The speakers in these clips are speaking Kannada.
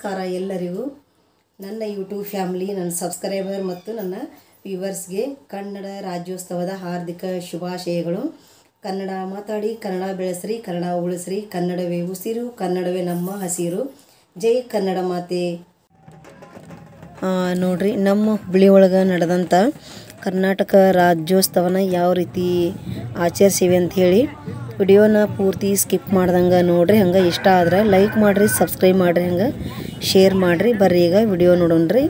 ನಮಸ್ಕಾರ ಎಲ್ಲರಿಗೂ ನನ್ನ ಯೂಟ್ಯೂಬ್ ಫ್ಯಾಮಿಲಿ ನನ್ನ ಸಬ್ಸ್ಕ್ರೈಬರ್ ಮತ್ತು ನನ್ನ ವ್ಯೂವರ್ಸ್ಗೆ ಕನ್ನಡ ರಾಜ್ಯೋತ್ಸವದ ಹಾರ್ದಿಕ ಶುಭಾಶಯಗಳು ಕನ್ನಡ ಮಾತಾಡಿ ಕನ್ನಡ ಬೆಳೆಸ್ರಿ ಕನ್ನಡ ಉಳಿಸ್ರಿ ಕನ್ನಡವೇ ಉಸಿರು ಕನ್ನಡವೇ ನಮ್ಮ ಹಸಿರು ಜೈ ಕನ್ನಡ ಮಾತೆ ಆ, ನೋಡ್ರಿ ನಮ್ಮ ಹುಬ್ಳಿ ಒಳಗೆ ನಡೆದಂಥ ಕರ್ನಾಟಕ ರಾಜ್ಯೋತ್ಸವನ ಯಾವ ರೀತಿ ಆಚರಿಸೀವಿ ಅಂತ ಹೇಳಿ ವಿಡಿಯೋನ ಪೂರ್ತಿ ಸ್ಕಿಪ್ ಮಾಡ್ದಂಗೆ ನೋಡ್ರಿ ಹಂಗೆ ಇಷ್ಟ ಆದ್ರೆ ಲೈಕ್ ಮಾಡಿರಿ ಸಬ್ಸ್ಕ್ರೈಬ್ ಮಾಡಿರಿ ಹಂಗೆ ಶೇರ್ ಮಾಡಿರಿ ಬರ್ರಿ ಈಗ ವಿಡಿಯೋ ನೋಡೋಣ್ರಿ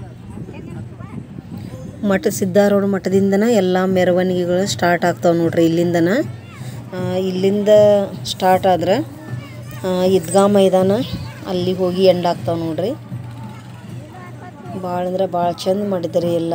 ಮಠ ಸಿದ್ಧಾರೂಢ ಮಠದಿಂದನ ಎಲ್ಲ ಮೆರವಣಿಗೆಗಳು ಸ್ಟಾರ್ಟ್ ಆಗ್ತಾವೆ ನೋಡ್ರಿ ಇಲ್ಲಿಂದನ ಆ, ಇಲ್ಲಿಂದ ಸ್ಟಾರ್ಟ್ ಆದ್ರೆ ಆ, ಈದ್ಗಾ ಮೈದಾನ ಅಲ್ಲಿ ಹೋಗಿ ಎಂಡ್ ಆಗ್ತಾವೆ ನೋಡ್ರಿ ಭಾಳ ಅಂದ್ರೆ ಭಾಳ ಚಂದ ಮಾಡಿದ್ದಾರೆ ಎಲ್ಲ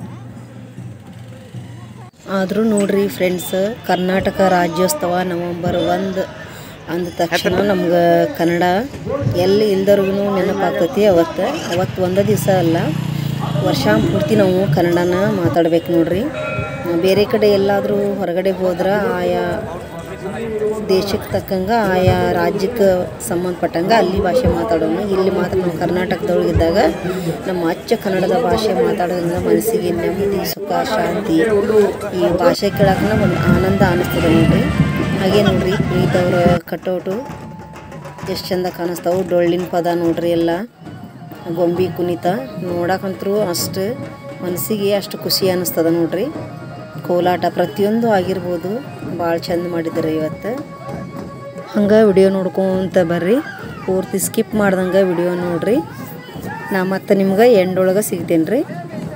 ಆದರೂ ನೋಡ್ರಿ ಫ್ರೆಂಡ್ಸ್ ಕರ್ನಾಟಕ ರಾಜ್ಯೋತ್ಸವ ನವಂಬರ್ ಒಂದು ಅಂದ ತಕ್ಷಣ ನಮ್ಗೆ ಕನ್ನಡ ಎಲ್ಲಿ ಇಲ್ದವ್ರಿಗೂ ನೆನಪಾಗ್ತೈತಿ ಅವತ್ತು ಅವತ್ತು ಒಂದೇ ದಿವಸ ಅಲ್ಲ ವರ್ಷ ಪೂರ್ತಿ ನಾವು ಕನ್ನಡನ ಮಾತಾಡ್ಬೇಕು ನೋಡ್ರಿ ಬೇರೆ ಕಡೆ ಎಲ್ಲಾದರೂ ಹೊರಗಡೆ ಹೋದ್ರೆ ಆಯಾ ದೇಶಕ್ಕೆ ತಕ್ಕಂಗೆ ಆಯಾ ರಾಜ್ಯಕ್ಕೆ ಸಂಬಂಧಪಟ್ಟಂಗೆ ಅಲ್ಲಿ ಭಾಷೆ ಮಾತಾಡೋಣ ಇಲ್ಲಿ ಮಾತ್ರ ನಾವು ಕರ್ನಾಟಕದೊಳಗಿದ್ದಾಗ ನಮ್ಮ ಅಚ್ಚ ಕನ್ನಡದ ಭಾಷೆ ಮಾತಾಡೋದ್ರಿಂದ ಮನಸ್ಸಿಗೆ ನೆಮ್ಮದಿ ಸುಖ ಶಾಂತಿ ಈ ಭಾಷೆ ಕೇಳೋಕೆ ಒಂದು ಆನಂದ ಅನ್ನಿಸ್ತದೆ ನೋಡ್ರಿ ಹಾಗೆ ನೋಡ್ರಿ ಪುನೀತವ್ರ ಕಟೌಟು ಎಷ್ಟು ಚಂದ ಕಾಣಿಸ್ತಾವೆ ಡೊಳ್ಳಿನ ಪದ ನೋಡ್ರಿ ಎಲ್ಲ ಗೊಂಬಿ ಕುಣಿತ ನೋಡಕ್ಕಂತರೂ ಅಷ್ಟು ಮನಸ್ಸಿಗೆ ಅಷ್ಟು ಖುಷಿ ಅನ್ನಿಸ್ತದ ನೋಡ್ರಿ ಕೋಲಾಟ ಪ್ರತಿಯೊಂದು ಆಗಿರ್ಬೋದು ಭಾಳ ಚಂದ ಮಾಡಿದ್ದಾರೆ ಇವತ್ತು ಹಂಗೆ ವಿಡಿಯೋ ನೋಡ್ಕೊಂತ ಬರ್ರಿ ಪೂರ್ತಿ ಸ್ಕಿಪ್ ಮಾಡ್ದಂಗೆ ವಿಡಿಯೋ ನೋಡ್ರಿ ನಾ ಮತ್ತೆ ನಿಮ್ಗೆ ಎಂಡೊಳಗೆ ಸಿಗ್ತೇನೆ ರೀ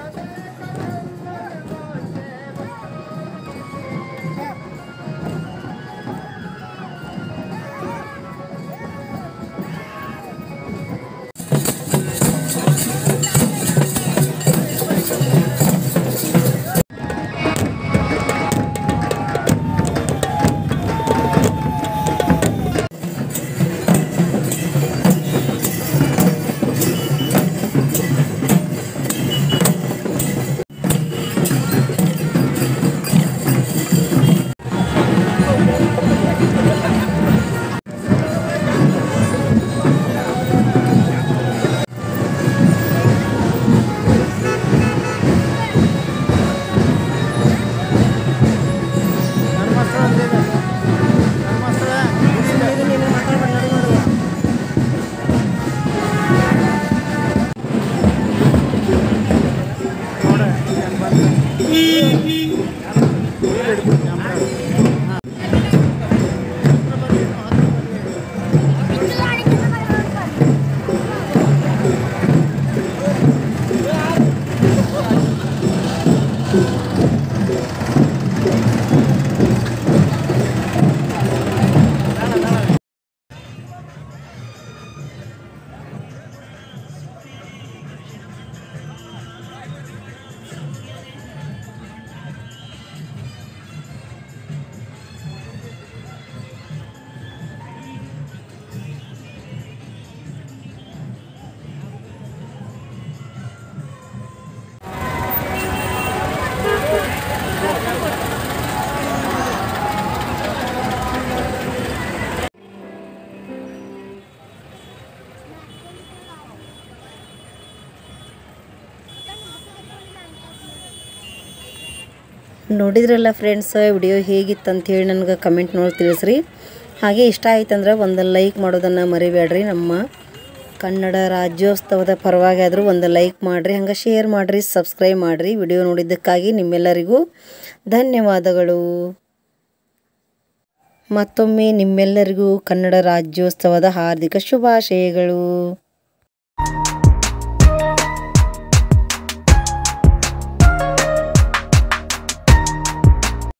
ನೋಡಿದ್ರಲ್ಲ ಫ್ರೆಂಡ್ಸ್ ವಿಡಿಯೋ ಹೇಗಿತ್ತು ಅಂಥೇಳಿ ನನಗೆ ಕಮೆಂಟ್ ನೋಡಿ ತಿಳಿಸ್ರಿ ಹಾಗೆ ಇಷ್ಟ ಆಯ್ತಂದ್ರೆ ಒಂದು ಲೈಕ್ ಮಾಡೋದನ್ನು ಮರಿಬೇಡ್ರಿ ನಮ್ಮ ಕನ್ನಡ ರಾಜ್ಯೋತ್ಸವದ ಪರವಾಗಿ ಆದರೂ ಒಂದು ಲೈಕ್ ಮಾಡಿರಿ ಹಂಗೆ ಶೇರ್ ಮಾಡಿರಿ ಸಬ್ಸ್ಕ್ರೈಬ್ ಮಾಡಿರಿ ವಿಡಿಯೋ ನೋಡಿದ್ದಕ್ಕಾಗಿ ನಿಮ್ಮೆಲ್ಲರಿಗೂ ಧನ್ಯವಾದಗಳು ಮತ್ತೊಮ್ಮೆ ನಿಮ್ಮೆಲ್ಲರಿಗೂ ಕನ್ನಡ ರಾಜ್ಯೋತ್ಸವದ ಹಾರ್ದಿಕ ಶುಭಾಶಯಗಳು